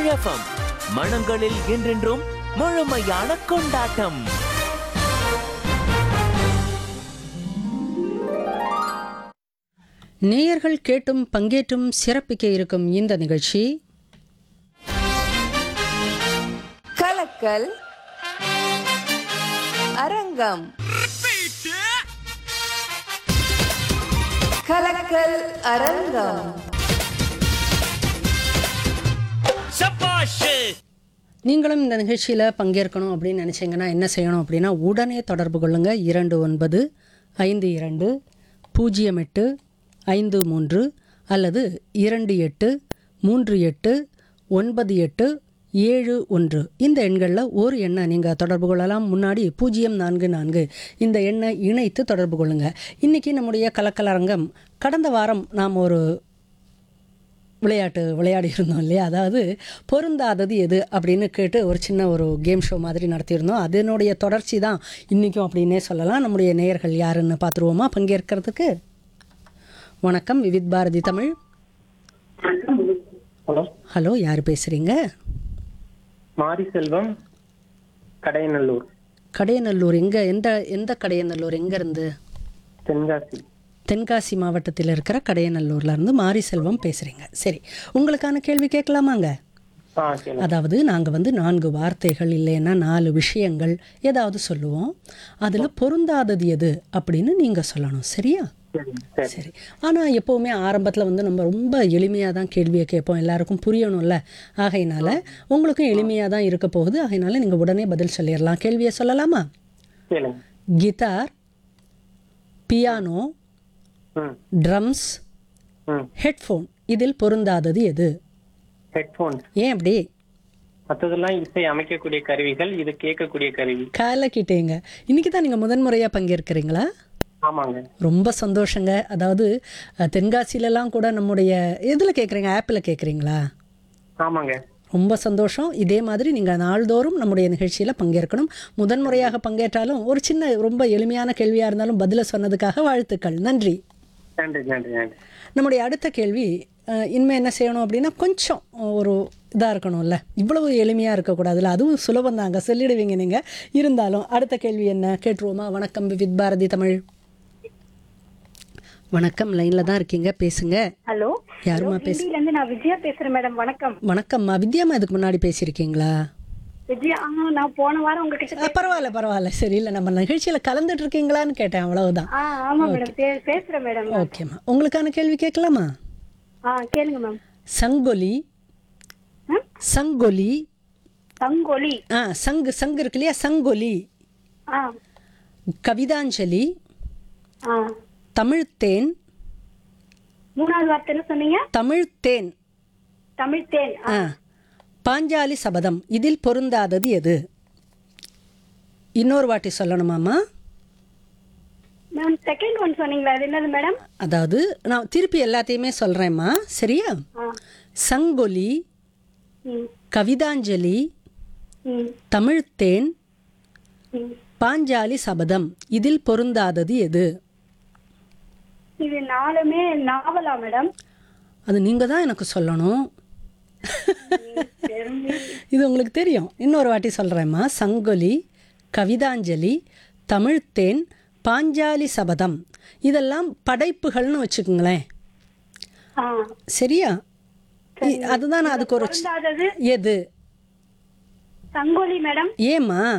Tamil FM மனங்களில் என்றென்றும் முழுமையான கொண்டாட்டம் நேயர்கள் கேட்டும் பங்கேற்றும் சிறப்பிக்க இருக்கும் இந்த நிகழ்ச்சி கலக்கல் அரங்கம் கலக்கல் அரங்கம் நீங்களும் இந்த நிகழ்ச்சியில் பங்கேற்கணும் அப்படின்னு நினச்சிங்கன்னா என்ன செய்யணும் அப்படின்னா உடனே தொடர்பு கொள்ளுங்கள் இரண்டு ஒன்பது ஐந்து இரண்டு பூஜ்ஜியம் எட்டு ஐந்து மூன்று அல்லது இரண்டு எட்டு மூன்று எட்டு ஒன்பது எட்டு ஏழு ஒன்று இந்த எண்களில் ஒரு எண்ணை நீங்கள் தொடர்பு கொள்ளலாம் முன்னாடி பூஜ்ஜியம் நான்கு நான்கு இந்த எண்ணை இணைத்து தொடர்பு கொள்ளுங்கள் இன்றைக்கி நம்முடைய கலக்கலரங்கம் கடந்த வாரம் நாம் ஒரு விளையாட்டு விளையாடி இருந்தோம் இல்லையா அதாவது பொருந்தாதது எது அப்படின்னு கேட்டு ஒரு சின்ன ஒரு கேம் ஷோ மாதிரி நடத்தியிருந்தோம் அதனுடைய தொடர்ச்சி தான் இன்றைக்கும் அப்படின்னே சொல்லலாம் நம்முடைய நேயர்கள் யாருன்னு பார்த்துருவோமா பங்கேற்கிறதுக்கு வணக்கம் விவித் பாரதி தமிழ் ஹலோ ஹலோ யார் பேசுகிறீங்க மாரி செல்வம் கடையநல்லூர் கடையநல்லூர் எங்கே எந்த எந்த கடையநல்லூர் எங்கேருந்து தென்காசி தென்காசி மாவட்டத்தில் இருக்கிற கடையநல்லூர்ல இருந்து மாரி செல்வம் பேசுகிறீங்க சரி உங்களுக்கான கேள்வி கேட்கலாமாங்க ஆ சரி அதாவது நாங்கள் வந்து நான்கு வார்த்தைகள் இல்லைன்னா நாலு விஷயங்கள் ஏதாவது சொல்லுவோம் அதில் பொருந்தாதது எது அப்படின்னு நீங்கள் சொல்லணும் சரியா சரி சரி சரி ஆனால் எப்போவுமே ஆரம்பத்தில் வந்து நம்ம ரொம்ப எளிமையாக தான் கேள்வியை கேட்போம் எல்லாருக்கும் புரியணும்ல ஆகையினால உங்களுக்கும் எளிமையாக தான் இருக்க போகுது ஆகையினால நீங்கள் உடனே பதில் சொல்லிடலாம் கேள்வியை சொல்லலாமா கேளுங்க கிட்டார் பியானோ ம் ட்ரம்ஸ் ம் ஹெட்ஃபோன் இதில் பொருந்தாதது எது ஹெட்ஃபோன் ஏன் அப்படி மற்றதெல்லாம் இசை அமைக்கக்கூடிய கருவிகள் இது கேட்கக்கூடிய கருவி கலக்கிட்டீங்க இன்னைக்கு தான் நீங்கள் முதன்முறையாக பங்கேற்கிறீங்களா ஆமாங்க ரொம்ப சந்தோஷங்க அதாவது அஹ், தென்காசிலலாம் கூட நம்முடைய எதில் கேட்குறீங்க ஆப்பில் கேட்குறீங்களா ஆமாங்க ரொம்ப சந்தோஷம் இதே மாதிரி நீங்கள் நாள்தோறும் நம்முடைய நிகழ்ச்சியில் பங்கேற்கணும் முதன்முறையாக பங்கேற்றாலும் ஒரு சின்ன ரொம்ப எளிமையான கேள்வியாக இருந்தாலும் பதிலை சொன்னதுக்காக வாழ்த்துக்கள் நன்றி நன்றி நன்றி நன்றி நம்முடைய அடுத்த கேள்வி அஹ், இனிமே என்ன செய்யணும் அப்படின்னா கொஞ்சம் ஒரு இதாக இருக்கணும்ல இவ்வளவு எளிமையாக இருக்கக்கூடாதுல்ல அதுவும் சுலபம் தாங்க சொல்லிடுவீங்க நீங்கள் இருந்தாலும் அடுத்த கேள்வி என்ன கேட்டுருவோமா வணக்கம் வித் பாரதி தமிழ் வணக்கம் லைனில் தான் இருக்கீங்க பேசுங்க ஹலோ யாரும்மா பேசு ஹிந்தில இருந்து நான் விஜயா பேசுறேன் மேடம் வணக்கம் வணக்கம்மா வித்யாம்மா இதுக்கு முன்னாடி பேசியிருக்கீங்களா விஜயா ஆ நான் போன வாரம் உங்ககிட்ட அஹ், பரவாயில்ல பரவாயில்ல சரி இல்லை நம்ம நிகழ்ச்சியில் கலந்துட்டு இருக்கீங்களான்னு கேட்டேன் அவ்வளவுதான் ஆ ஆமா மேடம் பே- பேசுறேன் மேடம் ஓகேம்மா உங்களுக்கான கேள்வி கேட்கலாமா ஆ கேளுங்க மேம் சங்கொலி ம்? சங்கொலி தங்கொலி ஆ சங்கு சங்கு இருக்கு இல்லையா சங்கொலி ஆ கவிதாஞ்சலி ஆ தமிழ்த்தேன் மூணாவது வார்த்தை என்ன சொன்னீங்க தமிழ்த்தேன் தமிழ் தேன் ஆ, ஆ பாஞ்சாலி சபதம் இதில் பொருந்தாதது எது இன்னொரு வாட்டி சொல்லணுமாம்மா மேம் செகண்ட் ஒன் சொன்னீங்களா அது என்னது மேடம் அதாவது நான் திருப்பி எல்லாத்தையுமே சொல்கிறேம்மா சரியா ஆ சங்கொலி ம் கவிதாஞ்சலி ம் தமிழ்த்தேன் ம் பாஞ்சாலி சபதம் இதில் பொருந்தாதது எது இது நாலுமே நாவலா மேடம் அது நீங்கள் தான் எனக்கு சொல்லணும் இது உங்களுக்கு தெரியும் இன்னொரு வாட்டி சொல்கிறேம்மா சங்கொலி கவிதாஞ்சலி தமிழ்த்தேன் பாஞ்சாலி சபதம் இதெல்லாம் படைப்புகள்னு வச்சுக்கோங்களேன் ஆ சரியா இ- அதுதான் நான் அதுக்கு ஒரு பொருந்தாதது எது சங்கொலி மேடம் ஏம்மா